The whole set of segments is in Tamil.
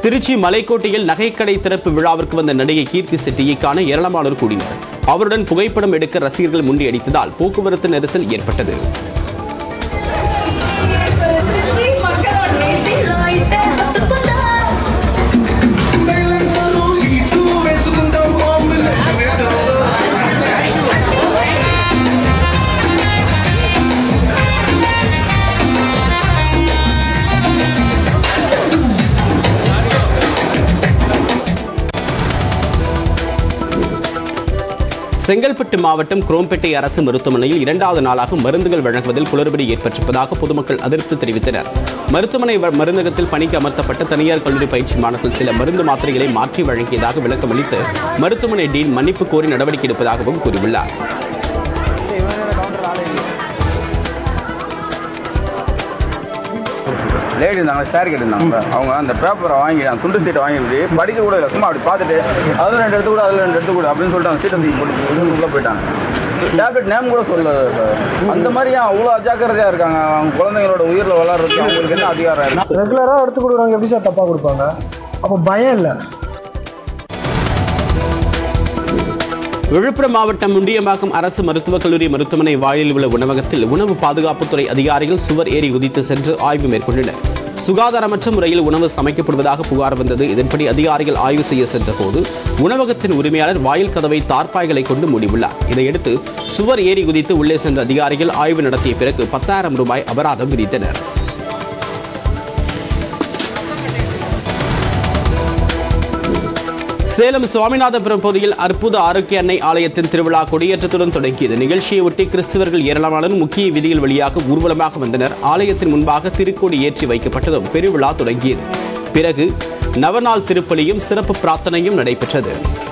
திருச்சி மலைக்கோட்டையில் நகைக்கடை திறப்பு விழாவிற்கு வந்த நடிகை கீர்த்தி செட்டியை காண ஏராளமானோர் கூடினர் அவருடன் புகைப்படம் எடுக்க ரசிகர்கள் முண்டியடித்ததால் போக்குவரத்து நெரிசல் ஏற்பட்டது திருச்சி மக்களோட பேசி ரைட்டு Silenzalo e tu వేసుకుందాం బాంబులు செங்கல்பட்டு மாவட்டம் குரோம்பேட்டை அரசு மருத்துவமனையில் இரண்டாவது நாளாக மருந்துகள் வழங்குவதில் குளறுபடி ஏற்பட்டிருப்பதாக பொதுமக்கள் அதிருப்தி தெரிவித்தனர் மருத்துவமனை வ- மருந்தகத்தில் பணிக்கு அமர்த்தப்பட்ட தனியார் கல்லூரி பயிற்சி மாணவர்கள் சில மருந்து மாத்திரைகளை மாற்றி வழங்கியதாக விளக்கம் அளித்து மருத்துவமனை டீன் மன்னிப்பு கோரி நடவடிக்கை எடுப்பதாகவும் கூறியுள்ளார் லேடி இருந்தாங்க ஷேர் கேட்டிருந்தாங்க அவங்க அந்த பேப்பரை வாங்கி அந்த துண்டு சீட்டை வாங்கிட்டு படிக்க கூட இல்லை சும்மா அப்படி பார்த்துட்டு அதில் ரெண்டு எடுத்து கூட அதில் ரெண்டு எடுத்து கூட அப்படின்னு சொல்லிட்டு அந்த சீட்டை தூக்கி போட்டு உள்ளே போயிட்டாங்க டேப்லெட் நேம் கூட சொல்லல சார் அந்த மாதிரி ஏன் அவ்வளோ அஜாக்கிரதையாக இருக்காங்க அவங்க குழந்தைங்களோட உயிரில் விளாட்றதுக்கு அவங்களுக்கு என்ன அதிகாரம் இருக்கு ரெகுலராக எடுத்து கொடுக்குறவங்க எப்படி சார் தப்பாக கொடுப்பாங்க அப்போ பயம் இல்லை விழுப்புரம் மாவட்டம் முண்டியம்பாக்கம் அரசு மருத்துவக் கல்லூரி மருத்துவமனை வாயிலில் உள்ள உணவகத்தில் உணவு பாதுகாப்புத்துறை அதிகாரிகள் சுவர் ஏறி குதித்து சென்று ஆய்வு மேற்கொண்டனர் சுகாதாரமற்ற முறையில் உணவு சமைக்கப்படுவதாக புகார் வந்தது இதன்படி அதிகாரிகள் ஆய்வு செய்ய சென்றபோது உணவகத்தின் உரிமையாளர் வாயில் கதவை தார்பாய்களை கொண்டு மூடியுள்ளார் இதையடுத்து சுவர் ஏறி குதித்து உள்ளே சென்ற அதிகாரிகள் ஆய்வு நடத்திய பிறகு பத்தாயிரம் ரூபாய் அபராதம் விதித்தனர் சேலம் சுவாமிநாதபுரம் பகுதியில் அற்புத ஆரோக்கிய அன்னை ஆலயத்தின் திருவிழா கொடியேற்றத்துடன் தொடங்கியது நிகழ்ச்சியை ஒட்டி கிறிஸ்தவர்கள் ஏராளமானோர் முக்கிய வீதிகள் வழியாக ஊர்வலமாக வந்தனர் ஆலயத்தின் முன்பாக திருக்கொடி ஏற்றி வைக்கப்பட்டதும் பெருவிழா தொடங்கியது பிறகு நவநாள் திருப்பலியும் சிறப்பு பிரார்த்தனையும் நடைபெற்றது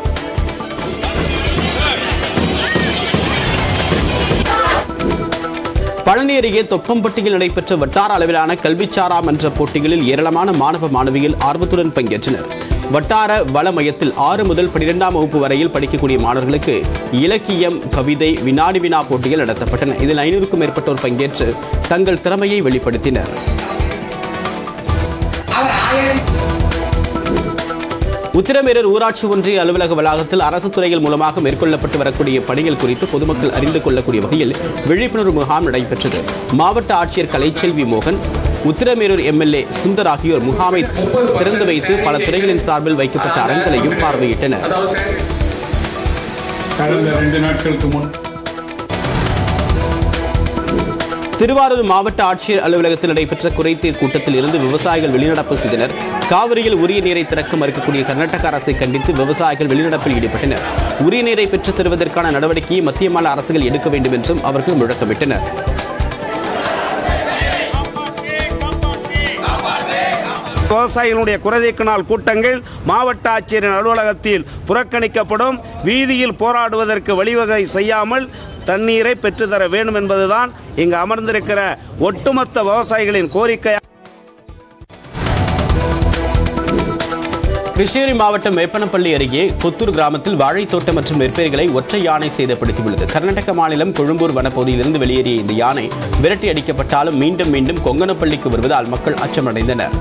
பழனி அருகே தொப்பம்பட்டியில் நடைபெற்ற வட்டார அளவிலான கல்விச்சாரா மன்ற போட்டிகளில் ஏராளமான மாணவ மாணவிகள் ஆர்வத்துடன் பங்கேற்றனர் வட்டார வள மையத்தில் ஆறு முதல் பன்னிரெண்டாம் வகுப்பு வரையில் படிக்கக்கூடிய மாணவர்களுக்கு இலக்கியம் கவிதை வினாடி வினா போட்டிகள் நடத்தப்பட்டன இதில் ஐநூறுக்கும் மேற்பட்டோர் பங்கேற்று தங்கள் திறமையை வெளிப்படுத்தினர் உத்திரமேரூர் ஊராட்சி ஒன்றிய அலுவலக வளாகத்தில் அரசு துறைகள் மூலமாக மேற்கொள்ளப்பட்டு வரக்கூடிய பணிகள் குறித்து பொதுமக்கள் அறிந்து கொள்ளக்கூடிய வகையில் விழிப்புணர்வு முகாம் நடைபெற்றது மாவட்ட ஆட்சியர் கலைச்செல்வி மோகன் உத்திரமேரூர் எம்எல்ஏ சுந்தர் ஆகியோர் முகாமை திறந்து வைத்து பல துறைகளின் சார்பில் வைக்கப்பட்ட அரங்குகளையும் பார்வையிட்டனர் கடந்த ரெண்டு நாட்களுக்கு முன் திருவாரூர் மாவட்ட ஆட்சியர் அலுவலகத்தில் நடைபெற்ற குறைதீர் கூட்டத்தில் இருந்து விவசாயிகள் வெளிநடப்பு செய்தனர் காவிரியில் உரிய நீரை திறக்க மறுக்கக்கூடிய கர்நாடக அரசை கண்டித்து விவசாயிகள் வெளிநடப்பில் ஈடுபட்டனர் உரிய நீரை பெற்றுத் தருவதற்கான நடவடிக்கையை மத்திய மாநில அரசுகள் எடுக்க வேண்டும் என்றும் அவர்கள் முழக்கமிட்டனர் விவசாயிகளுடைய குறைதீர்க்க நாள் கூட்டங்கள் மாவட்ட ஆட்சியரின் அலுவலகத்தில் புறக்கணிக்கப்படும் வீதியில் போராடுவதற்கு வழிவகை செய்யாமல் தண்ணீரை பெற்றுத்தர வேண்டும் என்பதுதான் இங்கு அமர்ந்திருக்கிற ஒட்டுமொத்த விவசாயிகளின் கோரிக்கை கிருஷ்ணகிரி மாவட்டம் வேப்பனப்பள்ளி அருகே கொத்தூர் கிராமத்தில் வாழைத்தோட்டம் மற்றும் நெற்பயிர்களை ஒற்றை யானை சேதப்படுத்தியுள்ளது கர்நாடக மாநிலம் கொழும்பூர் வனப்பகுதியிலிருந்து வெளியேறிய இந்த யானை விரட்டி அடிக்கப்பட்டாலும் மீண்டும் மீண்டும் கொங்கனப்பள்ளிக்கு வருவதால் மக்கள் அச்சமடைந்தனர்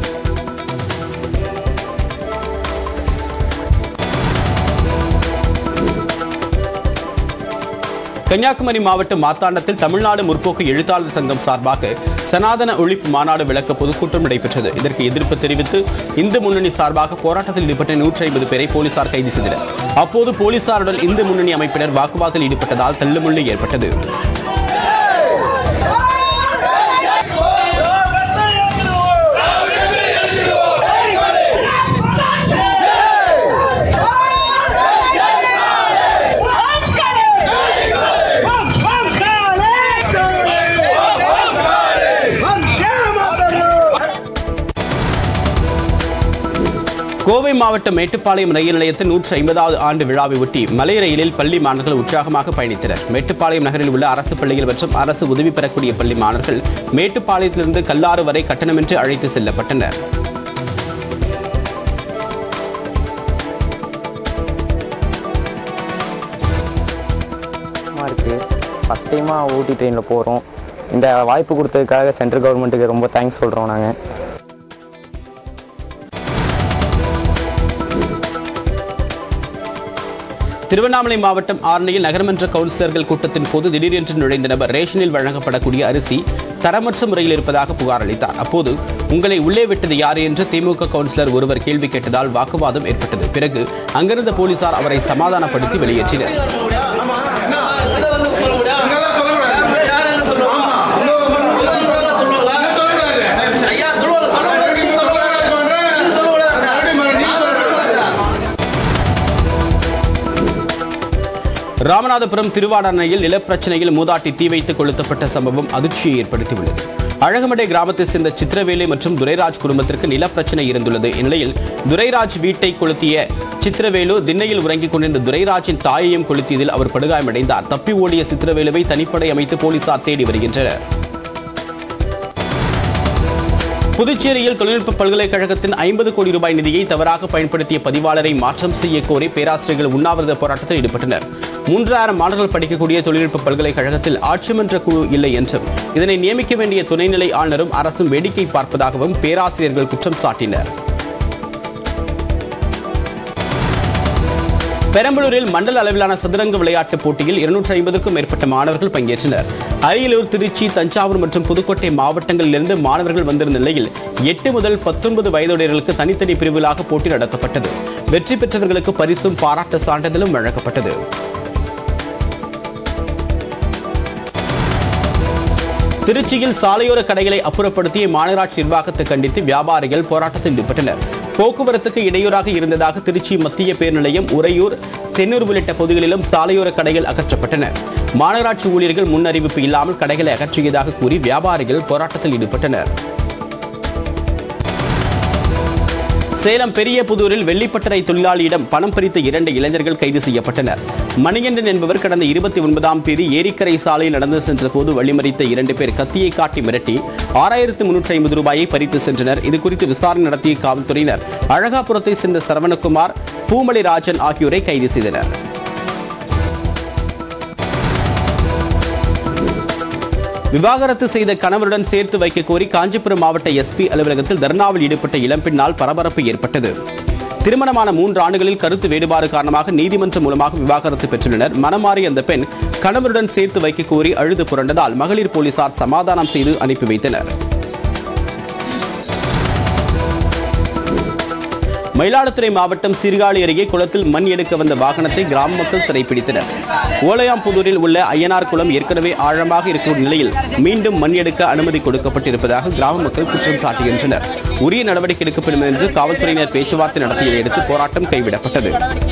கன்னியாகுமரி மாவட்டம் மாத்தாண்டத்தில் தமிழ்நாடு முற்போக்கு எழுத்தாளர் சங்கம் சார்பாக சனாதன ஒழிப்பு மாநாடு விளக்க பொதுக்கூட்டம் நடைபெற்றது இதற்கு எதிர்ப்பு தெரிவித்து இந்து முன்னணி சார்பாக போராட்டத்தில் ஈடுபட்ட நூற்றி ஐம்பது பேரை போலீசார் கைது செய்தனர் அப்போது போலீசாருடன் இந்து முன்னணி அமைப்பினர் வாக்குவாதத்தில் ஈடுபட்டதால் தள்ளுமுள்ளு ஏற்பட்டது கோவை மாவட்டம் மேட்டுப்பாளையம் ரயில் நிலையத்தின் நூற்றி ஐம்பதாவது ஆண்டு விழாவை ஒட்டி மலை ரயிலில் பள்ளி மாணவர்கள் உற்சாகமாக பயணித்தனர் மேட்டுப்பாளையம் நகரில் உள்ள அரசு பள்ளிகள் மற்றும் அரசு உதவி பெறக்கூடிய பள்ளி மாணவர்கள் மேட்டுப்பாளையத்திலிருந்து கல்லாறு வரை கட்டணமின்றி அழைத்து செல்லப்பட்டனர் கஷ்டமாக இருக்குது ஃபஸ்ட் டைமாக ஊட்டி ட்ரெயினில் போகிறோம் இந்த வாய்ப்பு கொடுத்ததுக்காக சென்ட்ரல் கவர்மெண்ட்டுக்கு ரொம்ப தேங்க்ஸ் சொல்கிறோம் நாங்கள் திருவண்ணாமலை மாவட்டம் ஆரணியில் நகரமன்ற கவுன்சிலர்கள் கூட்டத்தின் போது திடீரென்று நுழைந்த நபர் ரேஷனில் வழங்கப்படக்கூடிய அரிசி தரமற்ற முறையில் இருப்பதாக புகார் அளித்தார் அப்போது உங்களை உள்ளே விட்டது யார் என்று திமுக கவுன்சிலர் ஒருவர் கேள்வி கேட்டதால் வாக்குவாதம் ஏற்பட்டது பிறகு அங்கிருந்த போலீசார் அவரை சமாதானப்படுத்தி வெளியேற்றினர் ராமநாதபுரம் திருவாடனையில் நிலப்பிரச்சனையில் மூதாட்டி தீ வைத்து கொளுத்தப்பட்ட சம்பவம் அதிர்ச்சியை ஏற்படுத்தியுள்ளது அழகமடை கிராமத்தை சேர்ந்த சித்திரவேலு மற்றும் துரைராஜ் குடும்பத்திற்கு நிலப்பிரச்சனை இருந்துள்ளது இந்நிலையில் துரைராஜ் வீட்டை கொளுத்திய சித்திரவேலு திண்ணையில் உறங்கிக் கொண்டிருந்த துரைராஜின் தாயையும் கொளுத்தியதில் அவர் படுகாயமடைந்தார் தப்பி ஓடிய சித்திரவேலுவை தனிப்படை அமைத்து போலீசார் தேடி வருகின்றனர் புதுச்சேரியில் தொழில்நுட்ப பல்கலைக்கழகத்தின் ஐம்பது கோடி ரூபாய் நிதியை தவறாக பயன்படுத்திய பதிவாளரை மாற்றம் செய்ய கோரி பேராசிரியர்கள் உண்ணாவிரத போராட்டத்தில் ஈடுபட்டனர் மூன்றாயிரம் மாணவர்கள் படிக்கக்கூடிய தொழில்நுட்ப பல்கலைக்கழகத்தில் ஆட்சிமன்ற குழு இல்லை என்றும் இதனை நியமிக்க வேண்டிய துணைநிலை ஆளுநரும் அரசும் வேடிக்கை பார்ப்பதாகவும் பேராசிரியர்கள் குற்றம் சாட்டினர் பெரம்பலூரில் மண்டல அளவிலான சதுரங்க விளையாட்டுப் போட்டியில் இருநூற்றி ஐம்பதுக்கும் மேற்பட்ட மாணவர்கள் பங்கேற்றனர் அரியலூர் திருச்சி தஞ்சாவூர் மற்றும் புதுக்கோட்டை மாவட்டங்களிலிருந்து மாணவர்கள் வந்திருந்த நிலையில் எட்டு முதல் பத்தொன்பது வயதுடையவர்களுக்கு தனித்தனி பிரிவுகளாக போட்டி நடத்தப்பட்டது வெற்றி பெற்றவர்களுக்கு பரிசும் பாராட்டு சான்றிதழும் வழங்கப்பட்டது திருச்சியில் சாலையோர கடைகளை அப்புறப்படுத்திய மாநகராட்சி நிர்வாகத்தை கண்டித்து வியாபாரிகள் போராட்டத்தில் ஈடுபட்டனர் போக்குவரத்துக்கு இடையூறாக இருந்ததாக திருச்சி மத்திய பேர் நிலையம் உறையூர் தென்னூர் உள்ளிட்ட பகுதிகளிலும் சாலையோர கடைகள் அகற்றப்பட்டன மாநகராட்சி ஊழியர்கள் முன் அறிவிப்பு இல்லாமல் கடைகளை அகற்றியதாக கூறி வியாபாரிகள் போராட்டத்தில் ஈடுபட்டனர் சேலம் பெரிய புதூரில் வெள்ளிப்பட்டறை தொழிலாளியிடம் பணம் பறித்த இரண்டு இளைஞர்கள் கைது செய்யப்பட்டனர் மணிகண்டன் என்பவர் கடந்த இருபத்தி ஒன்பதாம் தேதி ஏரிக்கரை சாலையில் நடந்து சென்ற போது வழிமறித்த இரண்டு பேர் கத்தியை காட்டி மிரட்டி ஆறாயிரத்து முன்னூற்றி ஐம்பது ரூபாயை பறித்து சென்றனர் இது குறித்து விசாரணை நடத்திய காவல்துறையினர் அழகாபுரத்தை சேர்ந்த சரவணகுமார் பூமலை ராஜன் ஆகியோரை கைது செய்தனர் விவாகரத்து செய்த கணவருடன் சேர்த்து வைக்க கோரி காஞ்சிபுரம் மாவட்ட எஸ்பி அலுவலகத்தில் தர்ணாவில் ஈடுபட்ட இளம்பெண்ணால் பரபரப்பு ஏற்பட்டது திருமணமான மூன்று ஆண்டுகளில் கருத்து வேறுபாடு காரணமாக நீதிமன்றம் மூலமாக விவாகரத்து பெற்றுள்ளனர் மனமாறிய அந்த பெண் கணவருடன் சேர்த்து வைக்க கோரி அழுது புரண்டதால் மகளிர் போலீசார் சமாதானம் செய்து அனுப்பி வைத்தனர் மயிலாடுதுறை மாவட்டம் சீர்காழி அருகே குளத்தில் மண் எடுக்க வந்த வாகனத்தை கிராம மக்கள் சிறைப்பிடித்தனர் ஓலையாம்புதூரில் உள்ள ஐயனார் குளம் ஏற்கனவே ஆழமாக இருக்கும் நிலையில் மீண்டும் மண் எடுக்க அனுமதி கொடுக்கப்பட்டிருப்பதாக கிராம மக்கள் குற்றம் சாட்டுகின்றனர் உரிய நடவடிக்கை எடுக்கப்படும் என்று காவல்துறையினர் பேச்சுவார்த்தை நடத்தியதை அடுத்து போராட்டம் கைவிடப்பட்டது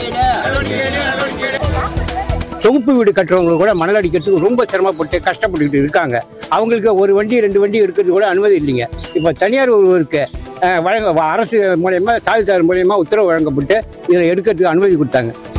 தொகுப்பு வீடு கட்டுறவங்க கூட மணல் அடிக்கிறதுக்கு ரொம்ப சிரமப்பட்டு கஷ்டப்பட்டுக்கிட்டு இருக்காங்க அவங்களுக்கு ஒரு வண்டி ரெண்டு வண்டி இருக்கிறது கூட அனுமதி இல்லைங்க இப்போ தனியார் ஒருவருக்கு அஹ், வழங்க அரசு மூலயமா தாழ்த்தார் மூலயமா உத்தரவு வழங்கப்பட்டு இதை எடுக்கிறதுக்கு அனுமதி கொடுத்தாங்க